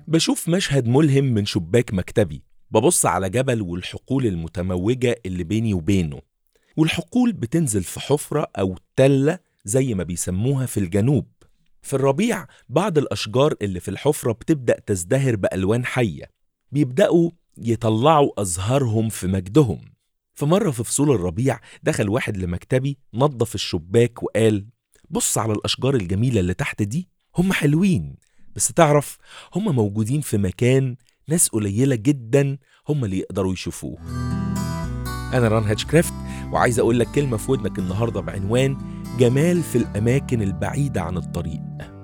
بشوف مشهد ملهم من شباك مكتبي ببص على جبل والحقول المتموجة اللي بيني وبينه والحقول بتنزل في حفرة أو تلة زي ما بيسموها في الجنوب في الربيع بعض الأشجار اللي في الحفرة بتبدأ تزدهر بألوان حية بيبدأوا يطلعوا أزهارهم في مجدهم فمرة في فصول الربيع دخل واحد لمكتبي نظف الشباك وقال بص على الأشجار الجميلة اللي تحت دي هم حلوين بس تعرف هم موجودين في مكان ناس قليلة جدا هم اللي يقدروا يشوفوه أنا ران هاتشكرافت وعايز أقول لك كلمة في ودنك النهاردة بعنوان جمال في الأماكن البعيدة عن الطريق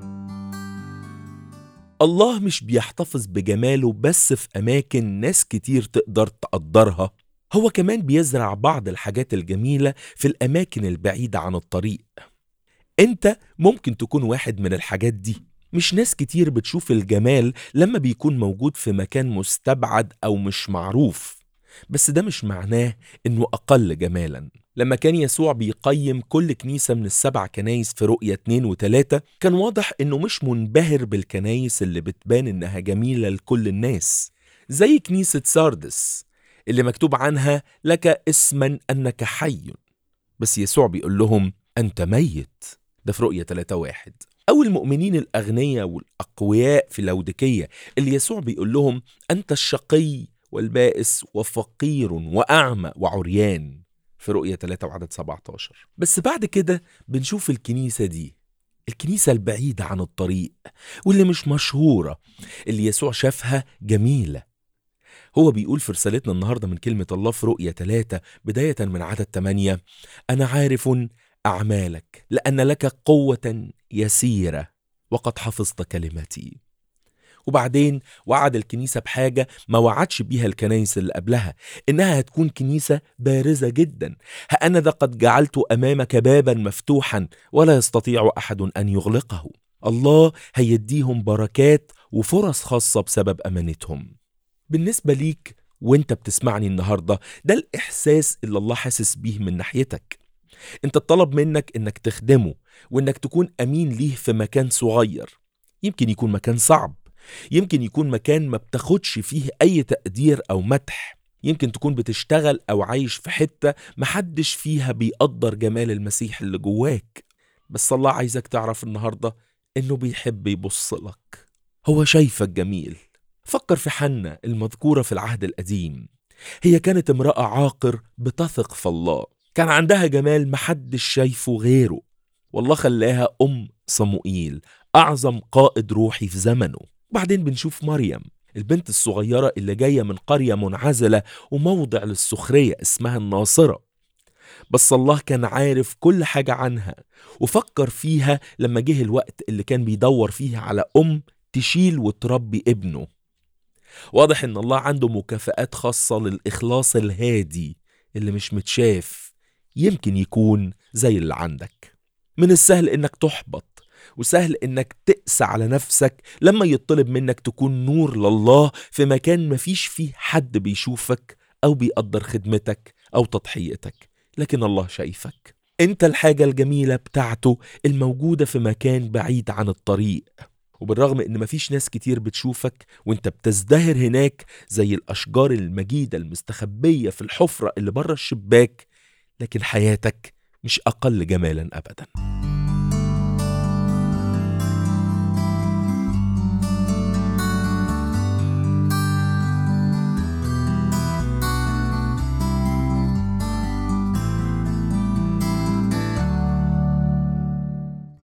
الله مش بيحتفظ بجماله بس في أماكن ناس كتير تقدر تقدرها هو كمان بيزرع بعض الحاجات الجميلة في الأماكن البعيدة عن الطريق أنت ممكن تكون واحد من الحاجات دي مش ناس كتير بتشوف الجمال لما بيكون موجود في مكان مستبعد أو مش معروف بس ده مش معناه إنه أقل جمالا لما كان يسوع بيقيم كل كنيسة من السبع كنايس في رؤية اتنين وتلاتة كان واضح إنه مش منبهر بالكنايس اللي بتبان إنها جميلة لكل الناس زي كنيسة ساردس اللي مكتوب عنها لك اسما أنك حي بس يسوع بيقول لهم أنت ميت ده في رؤية 3 واحد أو المؤمنين الأغنياء والأقوياء في لودكية اللي يسوع بيقول لهم أنت الشقي والبائس وفقير وأعمى وعريان في رؤية 3 وعدد 17 بس بعد كده بنشوف الكنيسة دي الكنيسة البعيدة عن الطريق واللي مش مشهورة اللي يسوع شافها جميلة هو بيقول في رسالتنا النهاردة من كلمة الله في رؤية 3 بداية من عدد 8 أنا عارف أعمالك لأن لك قوة يسيرة وقد حفظت كلمتي وبعدين وعد الكنيسة بحاجة ما وعدش بيها الكنايس اللي قبلها إنها هتكون كنيسة بارزة جدا ها ذا قد جعلت أمامك بابا مفتوحا ولا يستطيع أحد أن يغلقه الله هيديهم بركات وفرص خاصة بسبب أمانتهم بالنسبة ليك وانت بتسمعني النهاردة ده الإحساس اللي الله حاسس بيه من ناحيتك انت الطلب منك انك تخدمه وانك تكون امين ليه في مكان صغير يمكن يكون مكان صعب يمكن يكون مكان ما بتاخدش فيه اي تقدير او مدح يمكن تكون بتشتغل او عايش في حته محدش فيها بيقدر جمال المسيح اللي جواك بس الله عايزك تعرف النهارده انه بيحب يبص لك هو شايفك جميل فكر في حنة المذكورة في العهد القديم هي كانت امرأة عاقر بتثق في الله كان عندها جمال محدش شايفه غيره والله خلاها أم صموئيل أعظم قائد روحي في زمنه وبعدين بنشوف مريم البنت الصغيرة اللي جاية من قرية منعزلة وموضع للسخرية اسمها الناصرة بس الله كان عارف كل حاجة عنها وفكر فيها لما جه الوقت اللي كان بيدور فيه على أم تشيل وتربي ابنه واضح ان الله عنده مكافآت خاصة للإخلاص الهادي اللي مش متشاف يمكن يكون زي اللي عندك من السهل انك تحبط وسهل انك تقسى على نفسك لما يطلب منك تكون نور لله في مكان مفيش فيه حد بيشوفك او بيقدر خدمتك او تضحيتك لكن الله شايفك انت الحاجة الجميلة بتاعته الموجودة في مكان بعيد عن الطريق وبالرغم ان مفيش ناس كتير بتشوفك وانت بتزدهر هناك زي الاشجار المجيدة المستخبية في الحفرة اللي بره الشباك لكن حياتك مش اقل جمالا ابدا